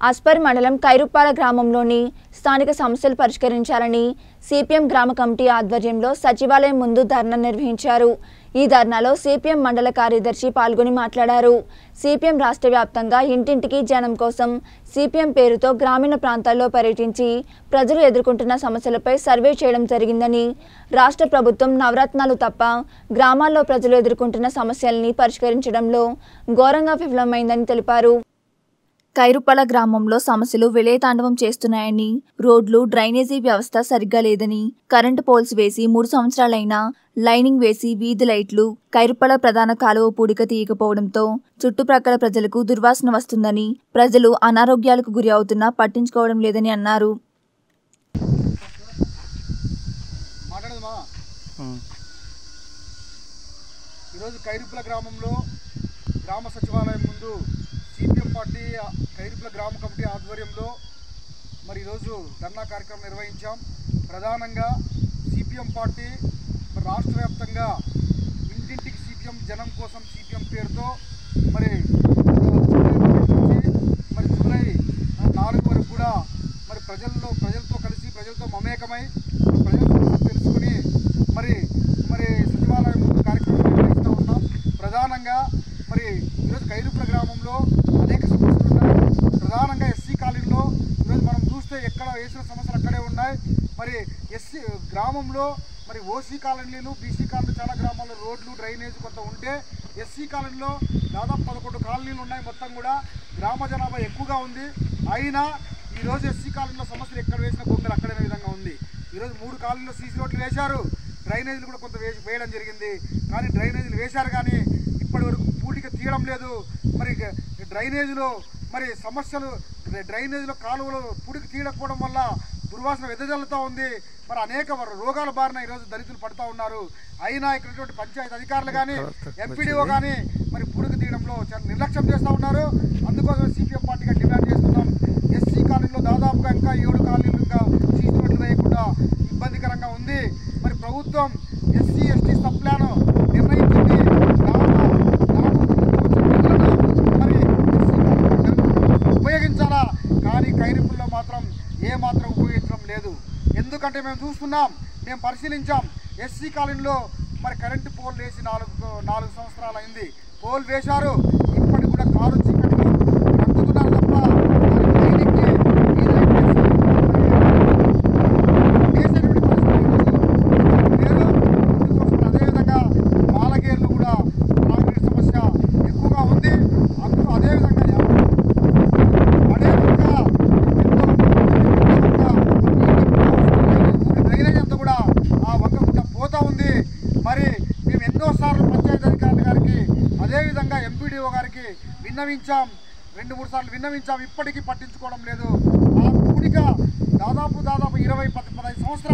as per మండలం కైరుప్పాల గ్రామంలోని స్థానిక సమస్యలు పరిష్కరించాలని సిపిఎం గ్రామ కమిటీ ఆధ్వర్యంలో సచివాలయం ముందు ధర్నా నిర్వహించారు ఈ ధర్నాలో సిపిఎం మండల కార్యదర్శి పాల్గొని మాట్లాడారు సిపిఎం రాష్ట్ర వ్యాప్తంగా ఇంటింటికి జనం కోసం సిపిఎం పేరుతో గ్రామీణ ప్రాంతాల్లో పర్యటించి ప్రజలు ఎదుర్కొంటున్న సమస్యలపై సర్వే చేయడం జరిగిందని రాష్ట్ర ప్రభుత్వం నవరత్నాలు తప్ప గ్రామాల్లో ప్రజలు ఎదుర్కొంటున్న సమస్యల్ని పరిష్కరించడంలో ఘోరంగా విఫలమైందని తెలిపారు కైరుపల గ్రామంలో సమస్యలు విలయతాండవం చేస్తున్నాయని రోడ్లు డ్రైనేజీ వ్యవస్థ సరిగ్గా లేదని కరెంటు పోల్స్ వేసి మూడు సంవత్సరాలైనా లైనింగ్ వేసి వీధి లైట్లు కైరుపల ప్రధాన కాలువ పూడిక తీయకపోవడంతో చుట్టుప్రక్కల ప్రజలకు దుర్వాసన వస్తుందని ప్రజలు అనారోగ్యాలకు గురి అవుతున్నా పట్టించుకోవడం లేదని అన్నారు మాట్లాడదుమా ఈరోజు కైరుపుల గ్రామంలో గ్రామ సచివాలయం ముందు సిపిఎం పార్టీ కైరుపుల గ్రామ కమిటీ ఆధ్వర్యంలో మరి ఈరోజు ధర్నా కార్యక్రమం నిర్వహించాం ప్రధానంగా సిపిఎం పార్టీ మరి రాష్ట్ర వ్యాప్తంగా ఇంటింటికి సిపిఎం జనం కోసం సిపిఎం పేరుతో మరి మరి జూలై నాలుగు వరకు కూడా మరి ప్రజల్లో ప్రజలతో కలిసి ప్రజలతో మమేకమై ప్రజల సమస్యలు తెలుసుకుని మరి మరి సచివాలయం ముందు కార్యక్రమం నిర్వహిస్తూ ఉన్నాం ప్రధానంగా మరి ఈరోజు కైరుపుల గ్రామంలో అనేక సమస్యలు ఉన్నాయి ప్రధానంగా ఎస్సీ కాలనీలో ఈరోజు మనం చూస్తే ఎక్కడ వేసిన సమస్యలు అక్కడే ఉన్నాయి మరి ఎస్సీ గ్రామంలో మరి ఓసీ కాలనీలు బీసీ కాలనీ చాలా గ్రామాల్లో రోడ్లు డ్రైనేజ్ కొంత ఉంటే ఎస్సీ కాలనీలో దాదాపు పదకొండు కాలనీలు ఉన్నాయి మొత్తం కూడా గ్రామ జనాభా ఎక్కువగా ఉంది అయినా ఈరోజు ఎస్సీ కాలనీలో సమస్యలు ఎక్కడ వేసిన బొంగలు అక్కడే విధంగా ఉంది ఈరోజు మూడు కాలనీలో సీసీ రోడ్లు వేశారు డ్రైనేజీలు కూడా కొంత వేసి వేయడం జరిగింది కానీ డ్రైనేజీలు వేశారు కానీ ఇప్పటి వరకు పూటిక తీయడం లేదు మరి డ్రైనేజీలో మరి సమస్యలు డ్రైనేజీలో కాలువలు పూడికి తీయకపోవడం వల్ల దుర్వాసన వెదజల్లుతూ ఉంది మరి అనేక వ- రోగాల బారిన ఈరోజు దళితులు పడుతూ ఉన్నారు అయినా ఇక్కడటువంటి పంచాయతీ అధికారులు కానీ ఎంపీడీఓ కానీ మరి పూడికి తీయడంలో చాలా నిర్లక్ష్యం చేస్తూ ఉన్నారు అందుకోసం సిపిఎం పార్టీగా డిమాండ్ చేస్తున్నాం ఎస్సీ కాలనీలో దాదాపుగా ఇంకా ఏడు కాలనీలు ఇంకా సీసీ రోడ్లు వేయకుండా ఇబ్బందికరంగా ఉంది మరి ప్రభుత్వం ఎస్సీ ఎస్టీ సబ్ ప్లాన్ నిర్ణయించింది గ్రామ గ్రామ మరి ఎస్సీ కాలనీలో ఉపయోగించాలా కానీ కైరిపుల్లో మాత్రం ఏ మాత్రం ఉపయోగించడం లేదు ఎందుకంటే మేము చూస్తున్నాం మేము పరిశీలించాం ఎస్సీ కాలనీలో మరి కరెంటు పోల్ వేసి నాలుగు నాలుగు సంవత్సరాలు అయింది పోల్ వేశారు ఇప్పటికి కూడా కారు చీకటికి నడుపుతున్నారు తప్ప మరి లైన్కి ఈ లైన్ వేసి వేసేటువంటి పరిస్థితి ఈరోజు లేదు అందుకోసం అదేవిధంగా మాలగేర్లు కూడా తాగునీటి సమస్య ఎక్కువగా ఉంది అందులో అదేవిధంగా అదేవిధంగా డ్రైనేజ్ అంతా కూడా ఆ వంకకుండా పోతా ఉంది మరి మేము ఎన్నోసార్లు పంచాయతీ అధికారుల గారికి అదేవిధంగా ఎంపీడీఓ గారికి విన్నవించాం రెండు మూడు సార్లు విన్నవించాం ఇప్పటికీ పట్టించుకోవడం లేదు ఆ కూడిక దాదాపు దాదాపు ఇరవై పది పదహైదు సంవత్సరాలు